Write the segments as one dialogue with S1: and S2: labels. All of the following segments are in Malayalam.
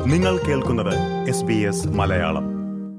S1: നിങ്ങൾ കേൾക്കുന്നത് എസ് ബി എസ് മലയാളം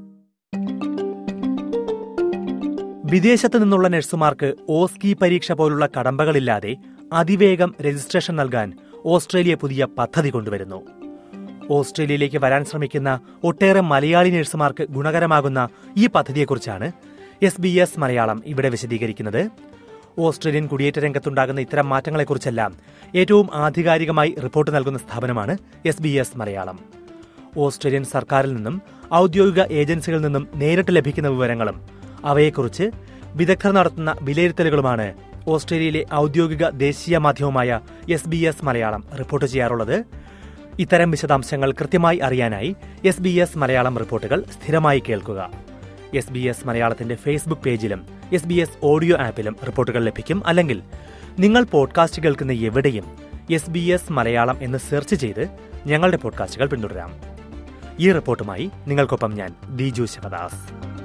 S2: വിദേശത്ത് നിന്നുള്ള നഴ്സുമാർക്ക് ഓസ്കി പരീക്ഷ പോലുള്ള കടമ്പകളില്ലാതെ അതിവേഗം രജിസ്ട്രേഷൻ നൽകാൻ ഓസ്ട്രേലിയ പുതിയ പദ്ധതി കൊണ്ടുവരുന്നു ഓസ്ട്രേലിയയിലേക്ക് വരാൻ ശ്രമിക്കുന്ന ഒട്ടേറെ മലയാളി നഴ്സുമാർക്ക് ഗുണകരമാകുന്ന ഈ പദ്ധതിയെക്കുറിച്ചാണ് എസ് ബി എസ് മലയാളം ഇവിടെ വിശദീകരിക്കുന്നത് ഓസ്ട്രേലിയൻ കുടിയേറ്റ രംഗത്തുണ്ടാകുന്ന ഇത്തരം മാറ്റങ്ങളെക്കുറിച്ചെല്ലാം ഏറ്റവും ആധികാരികമായി റിപ്പോർട്ട് നൽകുന്ന സ്ഥാപനമാണ് S B S Malayalam Australian സർക്കാരിൽ നിന്നും ഔദ്യോഗിക ഏജൻസികളിൽ നിന്നും നേരിട്ട് ലഭിക്കുന്ന വിവരങ്ങളും അവയെക്കുറിച്ച് വിദഗ്ധർ നടത്തുന്ന വിലയിരുത്തലുകളുമാണ് ഓസ്ട്രേലിയയിലെ ഔദ്യോഗിക ദേശീയ മാധ്യമമായ S B S Malayalam report ചെയ്യാറുള്ളത് ഇത്തരം വിശദാംശങ്ങൾ കൃത്യമായി അറിയാനായി എസ് ബി എസ് മലയാളം റിപ്പോർട്ടുകൾ സ്ഥിരമായി കേൾക്കുക എസ് ബി എസ് മലയാളത്തിന്റെ ഫേസ്ബുക്ക് പേജിലും എസ് ബി എസ് ഓഡിയോ ആപ്പിലും റിപ്പോർട്ടുകൾ ലഭിക്കും അല്ലെങ്കിൽ നിങ്ങൾ പോഡ്കാസ്റ്റ് കേൾക്കുന്ന എവിടെയും എസ് ബി എസ് മലയാളം എന്ന് സെർച്ച് ചെയ്ത് ഞങ്ങളുടെ പോഡ്കാസ്റ്റുകൾ പിന്തുടരാം ഈ റിപ്പോർട്ടുമായി നിങ്ങൾക്കൊപ്പം ഞാൻ ദിജു ശിവദാസ്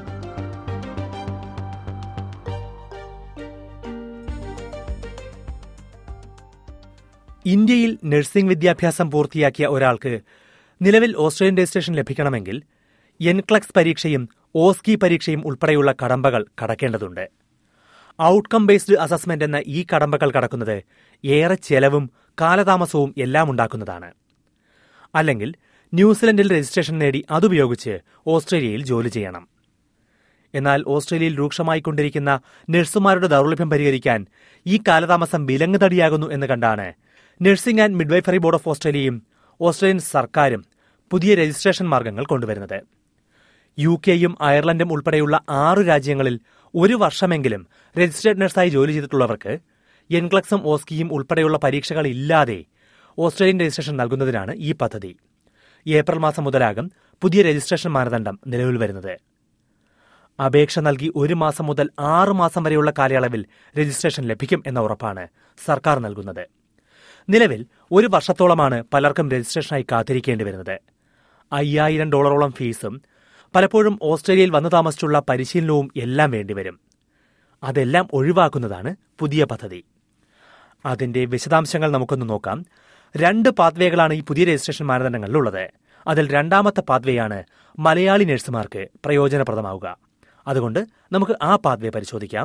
S2: ഇന്ത്യയിൽ നഴ്സിംഗ് വിദ്യാഭ്യാസം പൂർത്തിയാക്കിയ ഒരാൾക്ക് നിലവിൽ ഓസ്ട്രേലിയൻ രജിസ്ട്രേഷൻ ലഭിക്കണമെങ്കിൽ എൻക്ലക്സ് പരീക്ഷയും ഓസ്കി പരീക്ഷയും ഉൾപ്പെടെയുള്ള കടമ്പകൾ കടക്കേണ്ടതുണ്ട് ഔട്ട്കം ബേസ്ഡ് അസസ്മെന്റ് എന്ന ഈ കടമ്പകൾ കടക്കുന്നത് ഏറെ ചെലവും കാലതാമസവും എല്ലാം ഉണ്ടാക്കുന്നതാണ് അല്ലെങ്കിൽ ന്യൂസിലൻഡിൽ രജിസ്ട്രേഷൻ നേടി അതുപയോഗിച്ച് ഓസ്ട്രേലിയയിൽ ജോലി ചെയ്യണം എന്നാൽ ഓസ്ട്രേലിയയിൽ രൂക്ഷമായിക്കൊണ്ടിരിക്കുന്ന നഴ്സുമാരുടെ ദൗർലഭ്യം പരിഹരിക്കാൻ ഈ കാലതാമസം വിലങ്ങുതടിയാകുന്നു എന്ന് കണ്ടാണ് nursing and midwifery board of ഓസ്ട്രേലിയയും ഓസ്ട്രേലിയൻ സർക്കാരും പുതിയ രജിസ്ട്രേഷൻ മാർഗങ്ങൾ കൊണ്ടുവരുന്നത് യു കെയും അയർലൻഡും ഉൾപ്പെടെയുള്ള ആറു രാജ്യങ്ങളിൽ ഒരു വർഷമെങ്കിലും രജിസ്റ്റേർഡ് നഴ്സായി ജോലി ചെയ്തിട്ടുള്ളവർക്ക് എൻക്ലക്സും ഓസ്കിയും ഉൾപ്പെടെയുള്ള പരീക്ഷകൾ ഇല്ലാതെ ഓസ്ട്രേലിയൻ രജിസ്ട്രേഷൻ നൽകുന്നതിനാണ് ഈ പദ്ധതി ഏപ്രിൽ മാസം മുതലാകും പുതിയ രജിസ്ട്രേഷൻ മാനദണ്ഡം നിലവിൽ വരുന്നത് അപേക്ഷ നൽകി ഒരു മാസം മുതൽ ആറ് മാസം വരെയുള്ള കാലയളവിൽ രജിസ്ട്രേഷൻ ലഭിക്കും എന്ന ഉറപ്പാണ് സർക്കാർ നൽകുന്നത് നിലവിൽ ഒരു വർഷത്തോളമാണ് പലർക്കും രജിസ്ട്രേഷനായി കാത്തിരിക്കേണ്ടി വരുന്നത് അയ്യായിരം ഡോളറോളം ഫീസും പലപ്പോഴും ഓസ്ട്രേലിയയിൽ വന്നു താമസിച്ചുള്ള പരിശീലനവും എല്ലാം വേണ്ടിവരും അതെല്ലാം ഒഴിവാക്കുന്നതാണ് പുതിയ പദ്ധതി അതിന്റെ വിശദാംശങ്ങൾ നമുക്കൊന്ന് നോക്കാം രണ്ട് പാത്വേകളാണ് ഈ പുതിയ രജിസ്ട്രേഷൻ മാനദണ്ഡങ്ങളിലുള്ളത് അതിൽ രണ്ടാമത്തെ പാത്വേയാണ് മലയാളി നഴ്സുമാർക്ക് പ്രയോജനപ്രദമാവുക അതുകൊണ്ട് നമുക്ക് ആ പാത്വേ പരിശോധിക്കാം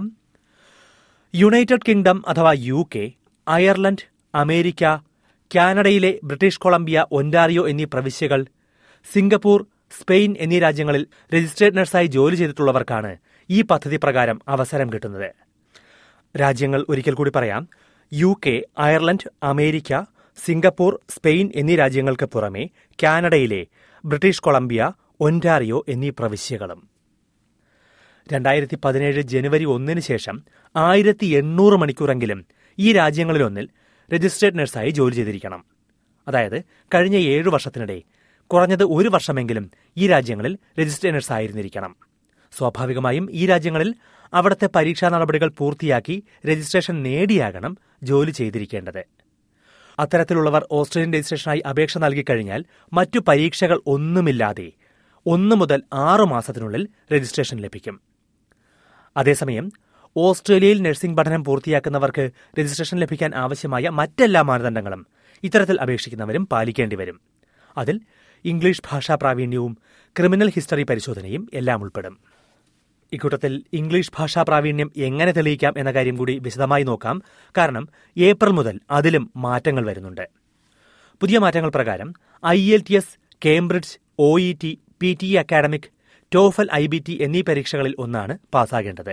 S2: യുണൈറ്റഡ് കിങ്ഡം അഥവാ യു കെ അയർലൻഡ് അമേരിക്ക കാനഡയിലെ ബ്രിട്ടീഷ് കൊളംബിയ ഒൻറ്റാറിയോ എന്നീ പ്രവിശ്യകൾ സിംഗപ്പൂർ സ്പെയിൻ എന്നീ രാജ്യങ്ങളിൽ രജിസ്ട്രേഡ് നഴ്സായി ജോലി ചെയ്തിട്ടുള്ളവർക്കാണ് ഈ പദ്ധതി പ്രകാരം അവസരം കിട്ടുന്നത് രാജ്യങ്ങൾ ഒരിക്കൽ കൂടി പറയാം U K Ireland America Singapore Spain എന്നീ രാജ്യങ്ങൾക്ക് പുറമെ കാനഡയിലെ ബ്രിട്ടീഷ് കൊളംബിയ ഒൻറ്റാറിയോ എന്നീ പ്രവിശ്യകളും രണ്ടായിരത്തി പതിനേഴ് ജനുവരി ഒന്നിന് ശേഷം ആയിരത്തി എണ്ണൂറ് മണിക്കൂറെങ്കിലും ഈ രാജ്യങ്ങളിലൊന്നിൽ രജിസ്ട്രേഡ് നഴ്സായി ജോലി ചെയ്തിരിക്കണം അതായത് കഴിഞ്ഞ ഏഴു വർഷത്തിനിടെ കുറഞ്ഞത് ഒരു വർഷമെങ്കിലും ഈ രാജ്യങ്ങളിൽ രജിസ്ട്രേഡ് നഴ്സ് ആയിരുന്നിരിക്കണം സ്വാഭാവികമായും ഈ രാജ്യങ്ങളിൽ അവിടുത്തെ പരീക്ഷാ നടപടികൾ പൂർത്തിയാക്കി രജിസ്ട്രേഷൻ നേടിയാകണം ജോലി ചെയ്തിരിക്കേണ്ടത് അത്തരത്തിലുള്ളവർ ഓസ്ട്രേലിയൻ രജിസ്ട്രേഷനായി അപേക്ഷ നൽകിക്കഴിഞ്ഞാൽ മറ്റു പരീക്ഷകൾ ഒന്നുമില്ലാതെ ഒന്ന് മുതൽ ആറ് മാസത്തിനുള്ളിൽ രജിസ്ട്രേഷൻ ലഭിക്കും അതേസമയം ഓസ്ട്രേലിയയിൽ നഴ്സിംഗ് പഠനം പൂർത്തിയാക്കുന്നവർക്ക് രജിസ്ട്രേഷൻ ലഭിക്കാൻ ആവശ്യമായ മറ്റെല്ലാ മാനദണ്ഡങ്ങളും ഇത്തരത്തിൽ അപേക്ഷിക്കുന്നവരും പാലിക്കേണ്ടി വരും അതിൽ ഇംഗ്ലീഷ് ഭാഷാ പ്രാവീണ്യവും ക്രിമിനൽ ഹിസ്റ്ററി പരിശോധനയും എല്ലാം ഉൾപ്പെടും ഇക്കൂട്ടത്തിൽ ഇംഗ്ലീഷ് ഭാഷാ പ്രാവീണ്യം എങ്ങനെ തെളിയിക്കാം എന്ന കാര്യം കൂടി വിശദമായി നോക്കാം കാരണം ഏപ്രിൽ മുതൽ അതിലും മാറ്റങ്ങൾ വരുന്നുണ്ട് പുതിയ മാറ്റങ്ങൾ പ്രകാരം I L T S Cambridge O E T P T academic TOEFL I B T എന്നീ പരീക്ഷകളിൽ ഒന്നാണ് പാസ്സാകേണ്ടത്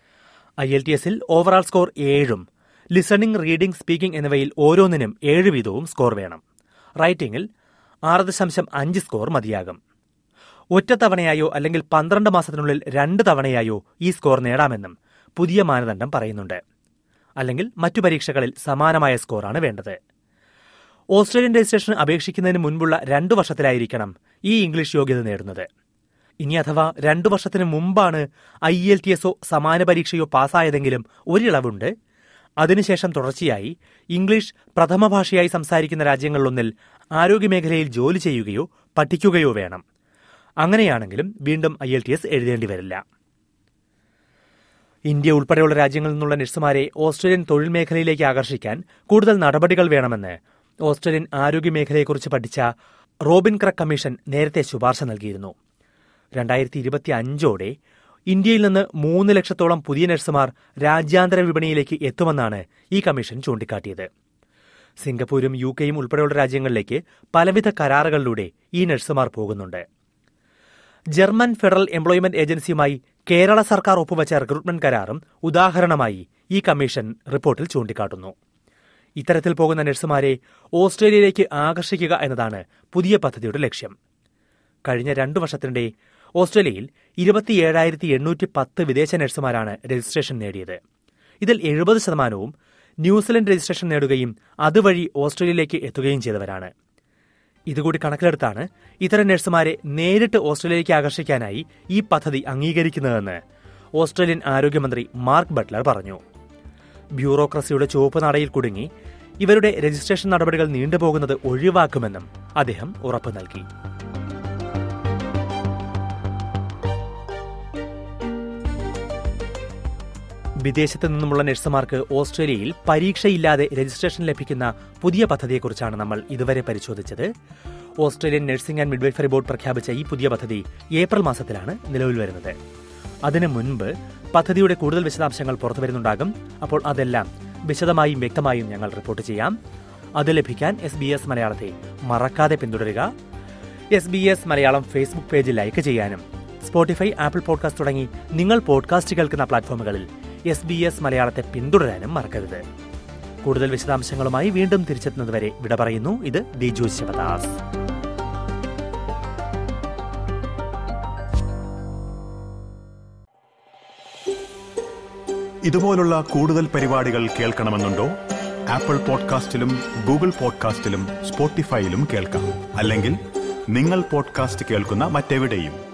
S2: ഐ എൽ ടി എസിൽ ഓവറാൾ സ്കോർ ഏഴും ലിസണിംഗ് റീഡിംഗ് സ്പീക്കിംഗ് എന്നിവയിൽ ഓരോന്നിനും ഏഴ് വീതവും സ്കോർ വേണം റൈറ്റിംഗിൽ ആറ് ദശാംശം അഞ്ച് സ്കോർ മതിയാകും ഒറ്റത്തവണയായോ അല്ലെങ്കിൽ പന്ത്രണ്ട് മാസത്തിനുള്ളിൽ രണ്ട് തവണയായോ ഈ സ്കോർ നേടാമെന്നും പുതിയ മാനദണ്ഡം പറയുന്നുണ്ട് അല്ലെങ്കിൽ മറ്റു പരീക്ഷകളിൽ സമാനമായ സ്കോറാണ് വേണ്ടത് ഓസ്ട്രേലിയൻ രജിസ്ട്രേഷൻ അപേക്ഷിക്കുന്നതിന് മുൻപുള്ള രണ്ടു വർഷത്തിലായിരിക്കണം ഈ ഇംഗ്ലീഷ് യോഗ്യത നേടുന്നത് ഇനി അഥവാ രണ്ടു വർഷത്തിന് മുമ്പാണ് ഐ എൽ ടി എസോ സമാന പരീക്ഷയോ പാസ്സായതെങ്കിലും ഒരിളവുണ്ട് അതിനുശേഷം തുടർച്ചയായി ഇംഗ്ലീഷ് പ്രഥമ ഭാഷയായി സംസാരിക്കുന്ന രാജ്യങ്ങളിലൊന്നിൽ ആരോഗ്യമേഖലയിൽ ജോലി ചെയ്യുകയോ പഠിക്കുകയോ വേണം അങ്ങനെയാണെങ്കിലും വീണ്ടും ഐ എൽ ടി എസ് എഴുതേണ്ടി വരില്ല ഇന്ത്യ ഉൾപ്പെടെയുള്ള രാജ്യങ്ങളിൽ നിന്നുള്ള നഴ്സുമാരെ ഓസ്ട്രേലിയൻ തൊഴിൽ മേഖലയിലേക്ക് ആകർഷിക്കാൻ കൂടുതൽ നടപടികൾ വേണമെന്ന് ഓസ്ട്രേലിയൻ ആരോഗ്യ മേഖലയെക്കുറിച്ച് പഠിച്ച റോബിൻ ക്രക്ക് കമ്മീഷൻ നേരത്തെ ശുപാർശ നൽകിയിരുന്നു രണ്ടായിരത്തി ഇരുപത്തി അഞ്ചോടെ ഇന്ത്യയിൽ നിന്ന് മൂന്ന് ലക്ഷത്തോളം പുതിയ നഴ്സുമാർ രാജ്യാന്തര വിപണിയിലേക്ക് എത്തുമെന്നാണ് ഈ കമ്മീഷൻ ചൂണ്ടിക്കാട്ടിയത് സിംഗപ്പൂരും യു കെയും ഉൾപ്പെടെയുള്ള രാജ്യങ്ങളിലേക്ക് പലവിധ കരാറുകളിലൂടെ ഈ നഴ്സുമാർ പോകുന്നുണ്ട് ജർമ്മൻ ഫെഡറൽ എംപ്ലോയ്മെന്റ് ഏജൻസിയുമായി കേരള സർക്കാർ ഒപ്പുവച്ച റിക്രൂട്ട്മെന്റ് കരാറും ഉദാഹരണമായി ഈ കമ്മീഷൻ റിപ്പോർട്ടിൽ ചൂണ്ടിക്കാട്ടുന്നു ഇത്തരത്തിൽ പോകുന്ന നഴ്സുമാരെ ഓസ്ട്രേലിയയിലേക്ക് ആകർഷിക്കുക എന്നതാണ് പുതിയ പദ്ധതിയുടെ ലക്ഷ്യം കഴിഞ്ഞ രണ്ടു വർഷത്തിനിടെ ഓസ്ട്രേലിയയിൽ ഇരുപത്തിയേഴായിരത്തി എണ്ണൂറ്റി പത്ത് വിദേശ നഴ്സുമാരാണ് രജിസ്ട്രേഷൻ നേടിയത് ഇതിൽ എഴുപത് ശതമാനവും ന്യൂസിലൻഡ് രജിസ്ട്രേഷൻ നേടുകയും അതുവഴി ഓസ്ട്രേലിയയിലേക്ക് എത്തുകയും ചെയ്തവരാണ് ഇതുകൂടി കണക്കിലെടുത്താണ് ഇത്തരം നഴ്സുമാരെ നേരിട്ട് ഓസ്ട്രേലിയയിലേക്ക് ആകർഷിക്കാനായി ഈ പദ്ധതി അംഗീകരിക്കുന്നതെന്ന് ഓസ്ട്രേലിയൻ ആരോഗ്യമന്ത്രി മാർക്ക് ബട്ട്ലർ പറഞ്ഞു ബ്യൂറോക്രസിയുടെ ചുവപ്പ് നടയിൽ കുടുങ്ങി ഇവരുടെ രജിസ്ട്രേഷൻ നടപടികൾ നീണ്ടുപോകുന്നത് ഒഴിവാക്കുമെന്നും അദ്ദേഹം ഉറപ്പു നൽകി വിദേശത്ത് നിന്നുമുള്ള നഴ്സുമാർക്ക് ഓസ്ട്രേലിയയിൽ പരീക്ഷയില്ലാതെ രജിസ്ട്രേഷൻ ലഭിക്കുന്ന പുതിയ പദ്ധതിയെക്കുറിച്ചാണ് നമ്മൾ ഇതുവരെ പരിശോധിച്ചത് Australian nursing and midwifery board പ്രഖ്യാപിച്ച ഈ പുതിയ പദ്ധതി ഏപ്രിൽ മാസത്തിലാണ് നിലവിൽ വരുന്നത് അതിനു മുൻപ് പദ്ധതിയുടെ കൂടുതൽ വിശദാംശങ്ങൾ പുറത്തു വരുന്നുണ്ടാകും അപ്പോൾ അതെല്ലാം വിശദമായും വ്യക്തമായും ഞങ്ങൾ റിപ്പോർട്ട് ചെയ്യാം അത് ലഭിക്കാൻ എസ് ബി എസ് മലയാളത്തെ മറക്കാതെ പിന്തുടരുക S B S Malayalam Facebook page like ചെയ്യാനും സ്പോട്ടിഫൈ ആപ്പിൾ പോഡ്കാസ്റ്റ് തുടങ്ങി നിങ്ങൾ പോഡ്കാസ്റ്റ് കേൾക്കുന്ന പ്ലാറ്റ്ഫോമുകളിൽ എസ് ബി എസ് മലയാളത്തെ പിന്തുടരാനും മറക്കരുത് കൂടുതൽ വിശദാംശങ്ങളുമായി വീണ്ടും തിരിച്ചെത്തുന്നതുവരെ വിട പറയുന്നു ഇത് ദിജു ശിവദാസ്
S1: ഇതുപോലുള്ള കൂടുതൽ പരിപാടികൾ കേൾക്കണമെന്നുണ്ടോ ആപ്പിൾ പോഡ്കാസ്റ്റിലും ഗൂഗിൾ പോഡ്കാസ്റ്റിലും സ്പോട്ടിഫൈയിലും കേൾക്കാം അല്ലെങ്കിൽ നിങ്ങൾ പോഡ്കാസ്റ്റ് കേൾക്കുന്ന മറ്റെവിടെയും